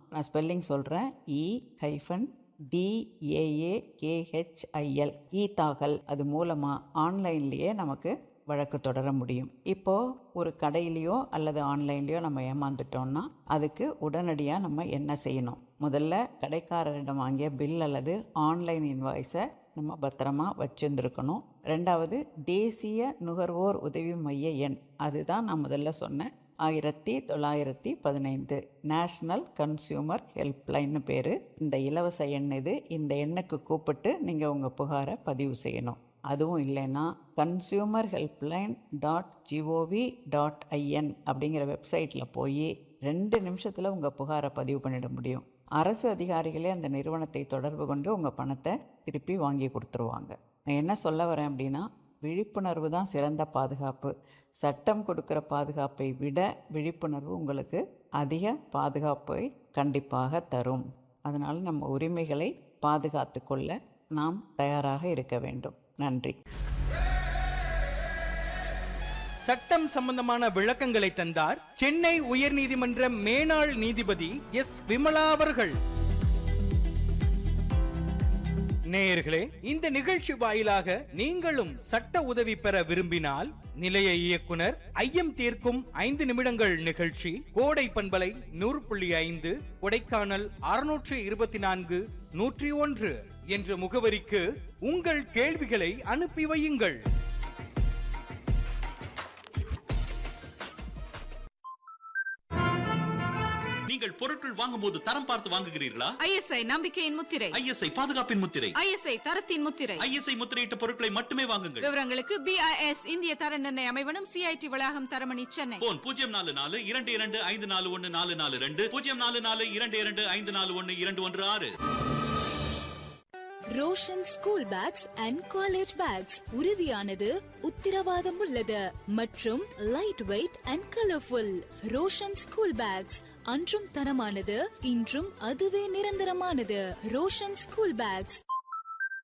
நான் ஸ்பெல்லிங் சொல்கிறேன் இ ஹைஃபன் டிஏஏகேஹெச்ஐஎல் இ தாகல் அது மூலமாக ஆன்லைன்லேயே நமக்கு வழக்கு தொடர முடியும் இப்போ ஒரு கடையிலையோ அல்லது ஆன்லைன்லேயோ நம்ம ஏமாந்துட்டோம்னா அதுக்கு உடனடியாக நம்ம என்ன செய்யணும் முதல்ல கடைக்காரரிடம் வாங்கிய பில் அல்லது ஆன்லைன் இன்வாய்ஸை நம்ம பத்திரமா வச்சிருந்துருக்கணும் ரெண்டாவது தேசிய நுகர்வோர் உதவி மைய எண் அதுதான் நான் முதல்ல சொன்னேன் ஆயிரத்தி தொள்ளாயிரத்தி பதினைந்து நேஷ்னல் கன்சியூமர் ஹெல்ப்லைன்னு பேர் இந்த இலவச எண் இது இந்த எண்ணுக்கு கூப்பிட்டு நீங்கள் உங்கள் புகாரை பதிவு செய்யணும் அதுவும் இல்லைன்னா consumer helpline dot gov dot in அப்படிங்கிற வெப்சைட்டில் போய் ரெண்டு நிமிஷத்தில் உங்கள் புகாரை பதிவு பண்ணிட முடியும் அரசு அதிகாரிகளே அந்த நிறுவனத்தை தொடர்பு கொண்டு உங்கள் பணத்தை திருப்பி வாங்கி கொடுத்துருவாங்க நான் என்ன சொல்ல வரேன் அப்படின்னா விழிப்புணர்வு தான் சிறந்த பாதுகாப்பு சட்டம் கொடுக்குற பாதுகாப்பை விட விழிப்புணர்வு உங்களுக்கு அதிக பாதுகாப்பை கண்டிப்பாக தரும் அதனால் நம்ம உரிமைகளை பாதுகாத்து கொள்ள நாம் தயாராக இருக்க வேண்டும் நன்றி சட்டம் சம்பந்தமான விளக்கங்களை தந்தார் சென்னை உயர்நீதிமன்ற மேனாள் நீதிபதி எஸ் விமலா அவர்கள் நேயர்களே இந்த நிகழ்ச்சி வாயிலாக நீங்களும் சட்ட உதவி பெற விரும்பினால் நிலைய இயக்குனர் ஐயம் தீர்க்கும் ஐந்து நிமிடங்கள் நிகழ்ச்சி கோடை பண்பலை நூறு புள்ளி ஐந்து கொடைக்கானல் அறுநூற்று இருபத்தி நான்கு நூற்றி ஒன்று என்ற முகவரிக்கு உங்கள் கேள்விகளை அனுப்பி வையுங்கள் நீங்கள் பொருட்கள் வாங்கும்போது தரம் பார்த்து வாங்குகிறீர்களா ஐஎஸ்ஐ நம்பிக்கையின் முத்திரை ஐஎஸ்ஐ பாதுகாப்பின் முத்திரை ஐஎஸ்ஐ தரத்தின் முத்திரை ஐஎஸ்ஐ முத்திரையிட்ட பொருட்களை மட்டுமே வாங்குங்கள் விவரங்களுக்கு பிஐஎஸ் இந்திய தர நிர்ணய அமைவனம் சிஐடி வளாகம் தரமணி சென்னை போன் பூஜ்ஜியம் நாலு நாலு இரண்டு இரண்டு ஐந்து நாலு ஒன்னு நாலு நாலு ரெண்டு பூஜ்ஜியம் நாலு நாலு இரண்டு இரண்டு ஐந்து நாலு ஒன்னு இரண்டு ஒன்று ஆறு Roshan school bags and college bags உறுதியானது உத்திரவாதம் உள்ளது மற்றும் light weight and colourful Roshan school bags அன்றும் தரமானது இன்றும் அதுவே நிரந்தரமானது ரோஷன் ஸ்கூல் பேக்ஸ்